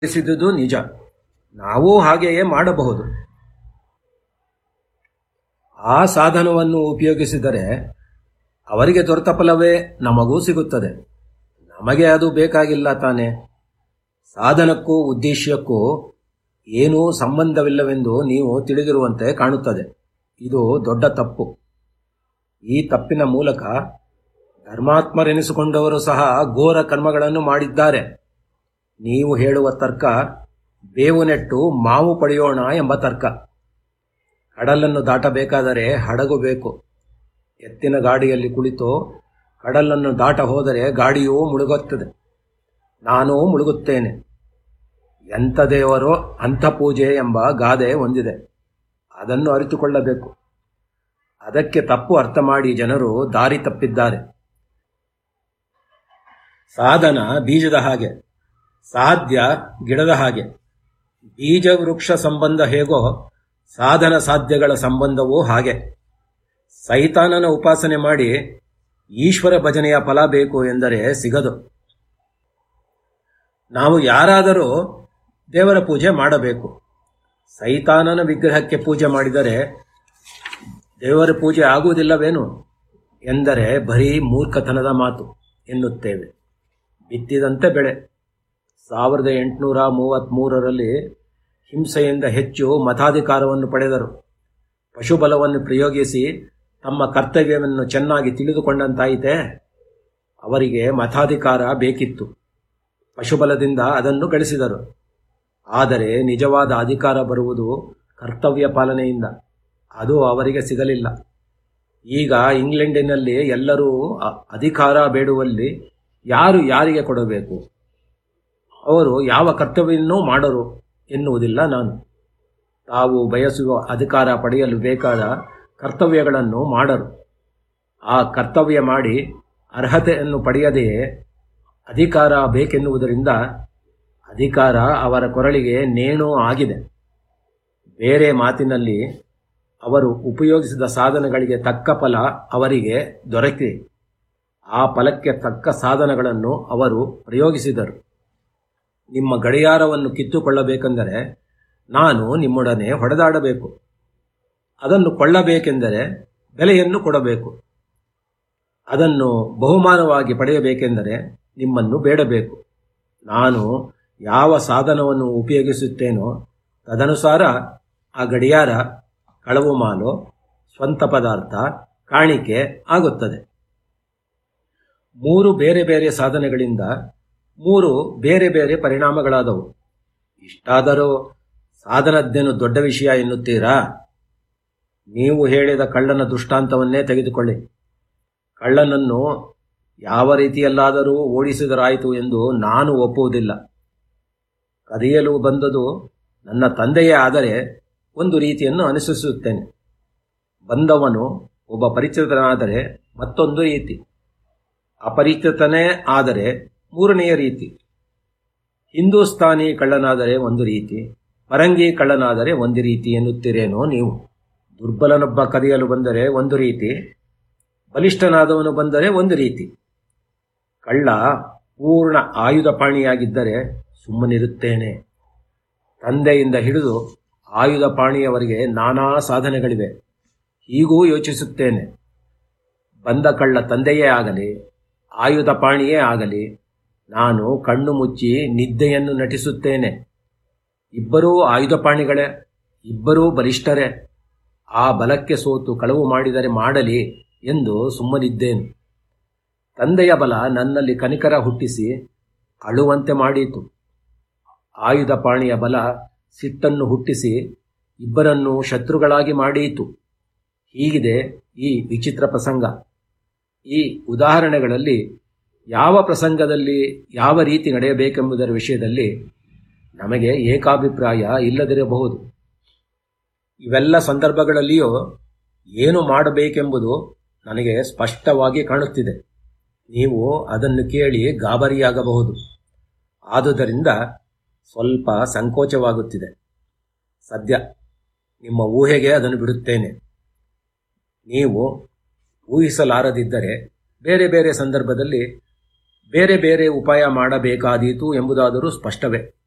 ಉಪಯೋಗಿಸಿದುದು ನಿಜ ನಾವೂ ಹಾಗೆಯೇ ಮಾಡಬಹುದು ಆ ಸಾಧನವನ್ನು ಉಪಯೋಗಿಸಿದರೆ ಅವರಿಗೆ ದೊರೆತ ಫಲವೇ ನಮಗೂ ಸಿಗುತ್ತದೆ ನಮಗೆ ಅದು ಬೇಕಾಗಿಲ್ಲ ತಾನೆ ಸಾಧನಕ್ಕೂ ಉದ್ದೇಶಕ್ಕೂ ಏನೂ ಸಂಬಂಧವಿಲ್ಲವೆಂದು ನೀವು ತಿಳಿದಿರುವಂತೆ ಕಾಣುತ್ತದೆ ಇದು ದೊಡ್ಡ ತಪ್ಪು ಈ ತಪ್ಪಿನ ಮೂಲಕ ಧರ್ಮಾತ್ಮರೆನಿಸಿಕೊಂಡವರು ಸಹ ಘೋರ ಕರ್ಮಗಳನ್ನು ಮಾಡಿದ್ದಾರೆ ನೀವು ಹೇಳುವ ತರ್ಕ ಬೇವು ನೆಟ್ಟು ಮಾವು ಪಡೆಯೋಣ ಎಂಬ ತರ್ಕ ಕಡಲನ್ನು ದಾಟಬೇಕಾದರೆ ಹಡಗು ಬೇಕು ಎತ್ತಿನ ಗಾಡಿಯಲ್ಲಿ ಕುಳಿತು ಕಡಲನ್ನು ದಾಟ ಹೋದರೆ ಗಾಡಿಯೂ ಮುಳುಗುತ್ತದೆ ನಾನು ಮುಳುಗುತ್ತೇನೆ ಎಂಥ ದೇವರೋ ಅಂಥ ಪೂಜೆ ಎಂಬ ಗಾದೆ ಹೊಂದಿದೆ ಅದನ್ನು ಅರಿತುಕೊಳ್ಳಬೇಕು ಅದಕ್ಕೆ ತಪ್ಪು ಅರ್ಥ ಮಾಡಿ ಜನರು ದಾರಿ ತಪ್ಪಿದ್ದಾರೆ ಸಾಧನ ಬೀಜದ ಹಾಗೆ ಸಾಧ್ಯ ಗಿಡದ ಹಾಗೆ ಬೀಜ ವೃಕ್ಷ ಸಂಬಂಧ ಹೇಗೋ ಸಾಧನ ಸಾಧ್ಯಗಳ ಸಂಬಂಧವೂ ಹಾಗೆ ಸೈತಾನನ ಉಪಾಸನೆ ಮಾಡಿ ಈಶ್ವರ ಭಜನೆಯ ಫಲ ಬೇಕು ಎಂದರೆ ಸಿಗದು ನಾವು ಯಾರಾದರೂ ದೇವರ ಪೂಜೆ ಮಾಡಬೇಕು ಸೈತಾನನ ವಿಗ್ರಹಕ್ಕೆ ಪೂಜೆ ಮಾಡಿದರೆ ದೇವರ ಪೂಜೆ ಆಗುವುದಿಲ್ಲವೇನು ಎಂದರೆ ಬರೀ ಮೂರ್ಖತನದ ಮಾತು ಎನ್ನುತ್ತೇವೆ ಬಿತ್ತಿದಂತೆ ಬೆಳೆ ಸಾವಿರದ ಎಂಟುನೂರ ಮೂವತ್ತ್ಮೂರರಲ್ಲಿ ಹಿಂಸೆಯಿಂದ ಹೆಚ್ಚು ಮತಾಧಿಕಾರವನ್ನು ಪಡೆದರು ಪಶುಬಲವನ್ನು ಪ್ರಯೋಗಿಸಿ ತಮ್ಮ ಕರ್ತವ್ಯವನ್ನು ಚೆನ್ನಾಗಿ ತಿಳಿದುಕೊಂಡಂತಾಯಿತೆ ಅವರಿಗೆ ಮತಾಧಿಕಾರ ಬೇಕಿತ್ತು ಪಶುಬಲದಿಂದ ಅದನ್ನು ಗಳಿಸಿದರು ಆದರೆ ನಿಜವಾದ ಅಧಿಕಾರ ಬರುವುದು ಕರ್ತವ್ಯ ಪಾಲನೆಯಿಂದ ಅದು ಅವರಿಗೆ ಸಿಗಲಿಲ್ಲ ಈಗ ಇಂಗ್ಲೆಂಡಿನಲ್ಲಿ ಎಲ್ಲರೂ ಅ- ಅಧಿಕಾರ ಬೇಡುವಲ್ಲಿ ಯಾರು ಯಾರಿಗೆ ಕೊಡಬೇಕು ಅವರು ಯಾವ ಕರ್ತವ್ಯವನ್ನೂ ಮಾಡರು ಎನ್ನುವುದಿಲ್ಲ ನಾನು ತಾವು ಬಯಸುವ ಅಧಿಕಾರ ಪಡೆಯಲು ಬೇಕಾದ ಕರ್ತವ್ಯಗಳನ್ನು ಮಾಡರು ಆ ಕರ್ತವ್ಯ ಮಾಡಿ ಅರ್ಹತೆಯನ್ನು ಪಡೆಯದೆಯೇ ಅಧಿಕಾರ ಬೇಕೆನ್ನುವುದರಿಂದ ಅಧಿಕಾರ ಅವರ ಕೊರಳಿಗೆ ನೇಣು ಆಗಿದೆ ಬೇರೆ ಮಾತಿನಲ್ಲಿ ಅವರು ಉಪಯೋಗಿಸಿದ ಸಾಧನಗಳಿಗೆ ತಕ್ಕ ಫಲ ಅವರಿಗೆ ದೊರಕಿದೆ ಆ ಫಲಕ್ಕೆ ತಕ್ಕ ಸಾಧನಗಳನ್ನು ಅವರು ಪ್ರಯೋಗಿಸಿದರು ನಿಮ್ಮ ಗಡಿಯಾರವನ್ನು ಕಿತ್ತುಕೊಳ್ಳಬೇಕೆಂದರೆ ನಾನು ನಿಮ್ಮೊಡನೆ ಹೊಡೆದಾಡಬೇಕು ಅದನ್ನು ಕೊಳ್ಳಬೇಕೆಂದರೆ ಬೆಲೆಯನ್ನು ಕೊಡಬೇಕು ಅದನ್ನು ಬಹುಮಾನವಾಗಿ ಪಡೆಯಬೇಕೆಂದರೆ ನಿಮ್ಮನ್ನು ಬೇಡಬೇಕು ನಾನು ಯಾವ ಸಾಧನವನ್ನು ಉಪಯೋಗಿಸುತ್ತೇನೋ ತದನುಸಾರ ಆ ಗಡಿಯಾರ ಕಳವು ಮಾಲು ಸ್ವಂತ ಪದಾರ್ಥ ಕಾಣಿಕೆ ಆಗುತ್ತದೆ ಮೂರು ಬೇರೆ ಬೇರೆ ಸಾಧನೆಗಳಿಂದ ಮೂರು ಬೇರೆ ಬೇರೆ ಪರಿಣಾಮಗಳಾದವು ಇಷ್ಟಾದರೂ ಸಾಧನದ್ದೇನು ದೊಡ್ಡ ವಿಷಯ ಎನ್ನುತ್ತೀರಾ ನೀವು ಹೇಳಿದ ಕಳ್ಳನ ದೃಷ್ಟಾಂತವನ್ನೇ ತೆಗೆದುಕೊಳ್ಳಿ ಕಳ್ಳನನ್ನು ಯಾವ ರೀತಿಯಲ್ಲಾದರೂ ಓಡಿಸಿದರಾಯಿತು ಎಂದು ನಾನು ಒಪ್ಪುವುದಿಲ್ಲ ಕದಿಯಲು ಬಂದದು ನನ್ನ ತಂದೆಯೇ ಆದರೆ ಒಂದು ರೀತಿಯನ್ನು ಅನುಸರಿಸುತ್ತೇನೆ ಬಂದವನು ಒಬ್ಬ ಪರಿಚಿತನಾದರೆ ಮತ್ತೊಂದು ರೀತಿ ಅಪರಿಚಿತನೇ ಆದರೆ ಮೂರನೆಯ ರೀತಿ ಹಿಂದೂಸ್ತಾನಿ ಕಳ್ಳನಾದರೆ ಒಂದು ರೀತಿ ಪರಂಗಿ ಕಳ್ಳನಾದರೆ ಒಂದು ರೀತಿ ಎನ್ನುತ್ತೀರೇನೋ ನೀವು ದುರ್ಬಲನೊಬ್ಬ ಕದಿಯಲು ಬಂದರೆ ಒಂದು ರೀತಿ ಬಲಿಷ್ಠನಾದವನು ಬಂದರೆ ಒಂದು ರೀತಿ ಕಳ್ಳ ಪೂರ್ಣ ಆಯುಧ ಪಾಣಿಯಾಗಿದ್ದರೆ ಸುಮ್ಮನಿರುತ್ತೇನೆ ತಂದೆಯಿಂದ ಹಿಡಿದು ಆಯುಧ ಪಾಣಿಯವರೆಗೆ ನಾನಾ ಸಾಧನೆಗಳಿವೆ ಹೀಗೂ ಯೋಚಿಸುತ್ತೇನೆ ಬಂದ ಕಳ್ಳ ತಂದೆಯೇ ಆಗಲಿ ಆಯುಧ ಪಾಣಿಯೇ ಆಗಲಿ ನಾನು ಕಣ್ಣು ಮುಚ್ಚಿ ನಿದ್ದೆಯನ್ನು ನಟಿಸುತ್ತೇನೆ ಇಬ್ಬರೂ ಆಯುಧ ಪಾಣಿಗಳೇ ಇಬ್ಬರೂ ಬಲಿಷ್ಠರೇ ಆ ಬಲಕ್ಕೆ ಸೋತು ಕಳವು ಮಾಡಿದರೆ ಮಾಡಲಿ ಎಂದು ಸುಮ್ಮನಿದ್ದೇನೆ ತಂದೆಯ ಬಲ ನನ್ನಲ್ಲಿ ಕನಿಕರ ಹುಟ್ಟಿಸಿ ಅಳುವಂತೆ ಮಾಡಿತು ಆಯುಧ ಪಾಣಿಯ ಬಲ ಸಿಟ್ಟನ್ನು ಹುಟ್ಟಿಸಿ ಇಬ್ಬರನ್ನು ಶತ್ರುಗಳಾಗಿ ಮಾಡೀತು ಹೀಗಿದೆ ಈ ವಿಚಿತ್ರ ಪ್ರಸಂಗ ಈ ಉದಾಹರಣೆಗಳಲ್ಲಿ ಯಾವ ಪ್ರಸಂಗದಲ್ಲಿ ಯಾವ ರೀತಿ ನಡೆಯಬೇಕೆಂಬುದರ ವಿಷಯದಲ್ಲಿ ನಮಗೆ ಏಕಾಭಿಪ್ರಾಯ ಇಲ್ಲದಿರಬಹುದು ಇವೆಲ್ಲ ಸಂದರ್ಭಗಳಲ್ಲಿಯೂ ಏನು ಮಾಡಬೇಕೆಂಬುದು ನನಗೆ ಸ್ಪಷ್ಟವಾಗಿ ಕಾಣುತ್ತಿದೆ ನೀವು ಅದನ್ನು ಕೇಳಿ ಗಾಬರಿಯಾಗಬಹುದು ಆದುದರಿಂದ ಸ್ವಲ್ಪ ಸಂಕೋಚವಾಗುತ್ತಿದೆ ಸದ್ಯ ನಿಮ್ಮ ಊಹೆಗೆ ಅದನ್ನು ಬಿಡುತ್ತೇನೆ ನೀವು ಊಹಿಸಲಾರದಿದ್ದರೆ ಬೇರೆ ಬೇರೆ ಸಂದರ್ಭದಲ್ಲಿ ಬೇರೆ ಬೇರೆ ಉಪಾಯ ಮಾಡಬೇಕಾದೀತು ಎಂಬುದಾದರೂ ಸ್ಪಷ್ಟವೇ